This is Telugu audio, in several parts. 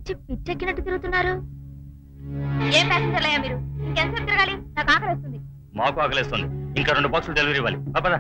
పిచ్చి పిచ్చెక్కినట్టు తిరుగుతున్నారు ఏం ప్యాసింజర్లు అయ్యా మీరు ఇంకెంతసేపు తిరగాలి నాకు ఆకలి వస్తుంది మాకు ఆకలిస్తుంది ఇంకా రెండు బాక్సులు డెలివరీ ఇవ్వాలి ఆ, పద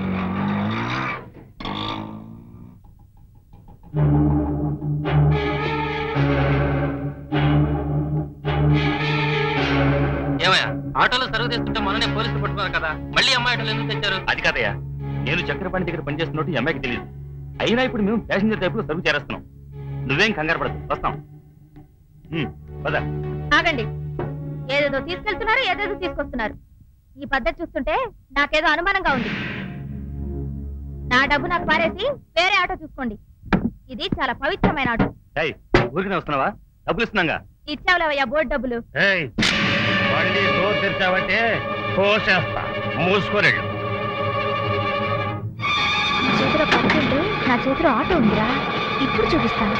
ఏమయ్యా ఆటోలో సర్వ్ చేస్తుంటే మననే పోలీసులు పట్టుకున్నారు కదా మళ్ళీ అమ్మాయి ఆటోలు ఎందుకు తెచ్చారు అది కాదయ్యా నేను చక్రపాణి దగ్గర పనిచేస్తున్నట్టు ఈ అమ్మాయికి తెలియదు అయినా ఇప్పుడు మేము ప్యాసింజర్ టైప్ లో సర్వ్ చేస్తున్నాం నువ్వేం కంగారు పడదు వస్తాం ఉమ్, పద ఆగండి ఏదేదో తీసుకెళ్తున్నారు ఏదేదో తీసుకొస్తున్నారు ఈ పద్ధతి చూస్తుంటే నాకేదో అనుమానంగా ఉంది నా డబ్బు నాకు పారేసి వేరే ఆటో చూసుకోండి ఇది చాలా పవిత్రమైన ఆటో ఏయ్ ఊరికనే వస్తున్నావా డబ్బులు ఇస్తున్నాగా ఇచ్చావులేవయ్యా బోర్డు డబ్బులు ఏయ్ బండి డోర్ తెరిచావంటే కోసేస్తా మూసుకోలేడు నా చేతిలో పడుతుంటే నా చేతిలో ఆటో ఉందిరా ఇప్పుడు చూపిస్తాను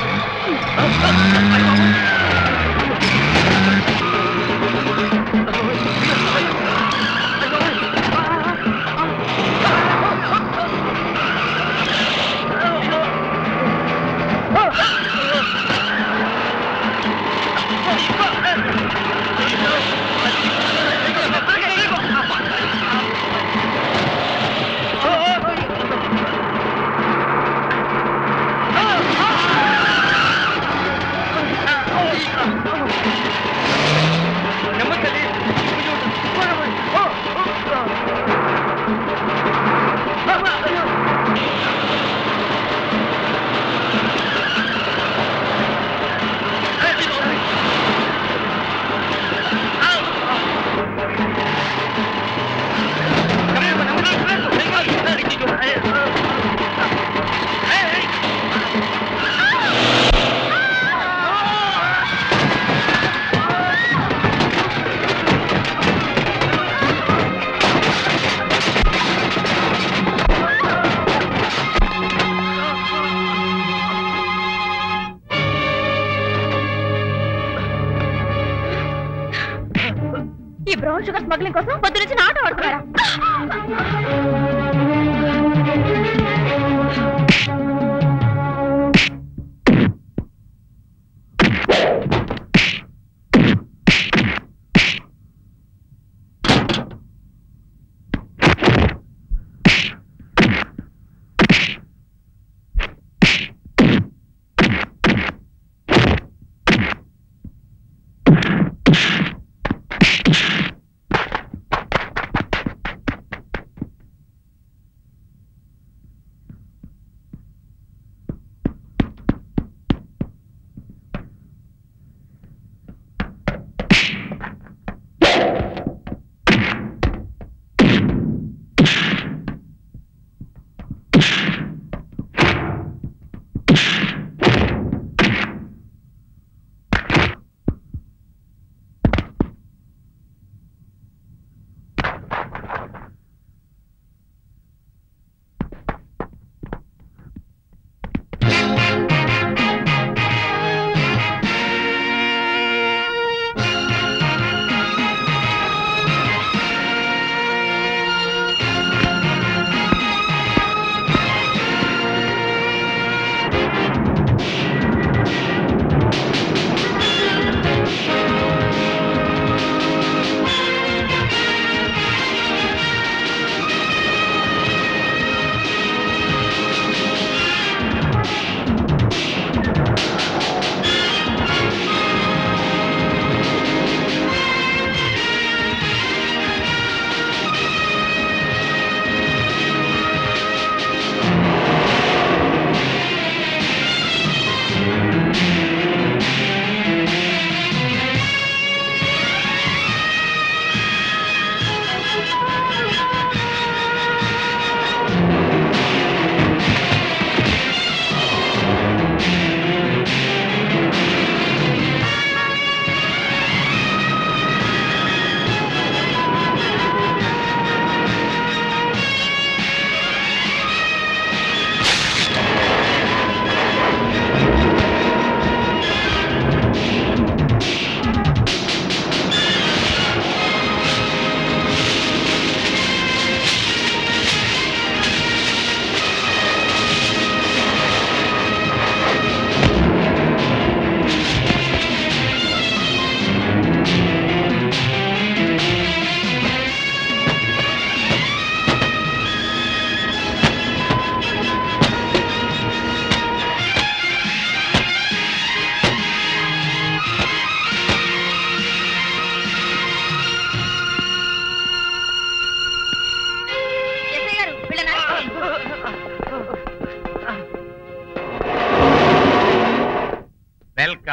ఈ బ్రౌన్ షుగర్ స్మగ్లింగ్ కోసం పొద్దు నుంచి నా ఆటో ఆడుతున్నారా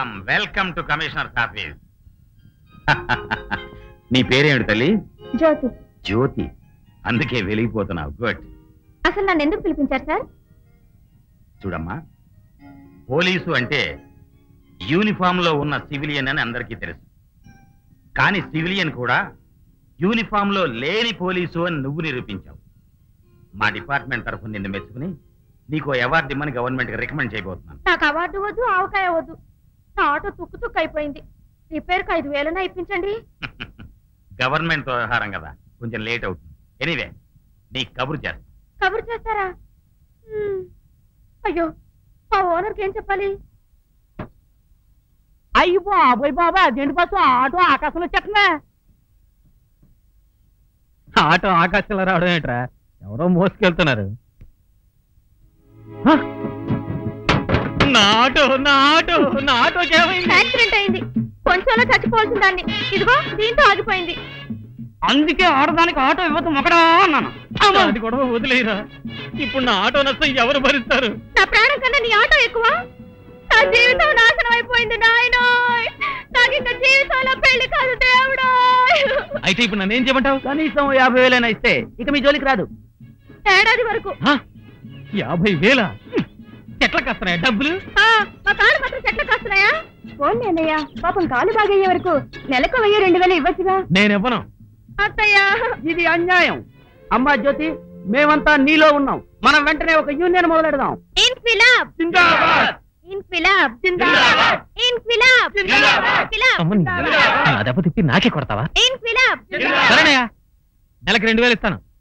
welcome welcome to commissioner office నీ పేరేమిటి తల్లి జ్యోతి జ్యోతి అందుకే వెలిగిపోతున్నావు గుడ్ అసలు నన్ను ఎందుకు పిలిపించారు సార్ చూడమ్మా పోలీసు అంటే యూనిఫామ్ లో ఉన్న సివిలియన్ అని అందరికీ తెలుసు కానీ సివిలియన్ కూడా యూనిఫామ్ లో లేని పోలీసు అని నువ్వు నిరూపించావు మా డిపార్ట్మెంట్ తరఫున నిన్ను మెచ్చుకుని నీకు అవార్డు ఇమ్మని గవర్నమెంట్ కి రికమెండ్ చేయబోతున్నాను నాకు అవార్డు వద్దు ఆవకాయ వద్దు నా ఆటో తుక్కు తుక్కు అయిపోయింది రిపేర్కి ఐదు వేలన్నా ఇప్పించండి గవర్నమెంట్ వ్యవహారం కదా కొంచెం లేట్ అవుతుంది ఎనీవే నీ కబురు చేస్తా కబురు చేస్తారా హ్మ్. అయ్యో మా ఓనర్కి ఏం చెప్పాలి అయ్యి బాబోయ్ బాబా అదేంటి బస్సు ఆటో ఆకాశంలో చెట్లనే ఆటో ఆకాశంలో రావడం ఏంట్రా ఎవరో మోసుకెళ్తున్నారు హ! నా ఆటో నా ఆటో నా ఆటో ఏమైంది యాక్సిడెంట్ అయింది కొంచెంలో చచ్చిపోవాల్సిన దాన్ని ఇదిగో దీంతో ఆగిపోయింది అందుకే ఆడదానికి ఆటో ఇవ్వదు మొక్కడా అన్నాను అది కూడా వదిలేరా ఇప్పుడు నా ఆటో నష్టం ఎవరు భరిస్తారు నా ప్రాణం కన్నా నీ ఆటో ఎక్కువ నా జీవితం నాశనం అయిపోయింది నాయనో నాకు ఇంకా జీవితంలో పెళ్లి కాదు దేవుడా అయితే ఇప్పుడు నన్ను ఏం చేయమంటావు కనీసం యాభై వేలైనా ఇస్తే ఇక మీ జోలికి రాదు ఏడాది వరకు హ? యాభై వేల చెట్లకు వస్తున్నాయి డబ్బులు ఆ, మా కాలు మాత్రం చెట్ల కాస్తున్నాయా పోండి అన్నయ్య పాపం కాలు బాగయ్యే వరకు నెలకు వెయ్యి రెండు వేలు ఇవ్వచ్చుగా నేనివ్వను అత్తయ్య ఇది అన్యాయం అమ్మా జ్యోతి మేమంతా నీలో ఉన్నాం మనం వెంటనే ఒక యూనియన్ మొదలెడదాం ఇన్ఫిలాబ్ ఇన్ఫిలాబ్ జిందాబాద్! ఇన్ఫిలాబ్ జిందాబాద్! ఇన్ఫిలాబ్ అమ్మని నా దెబ్బ తిప్పి నాకే కొడతావా ఇన్ఫిలాబ్ సరేనయ్యా నెలకు రెండు వేలు ఇస్తాను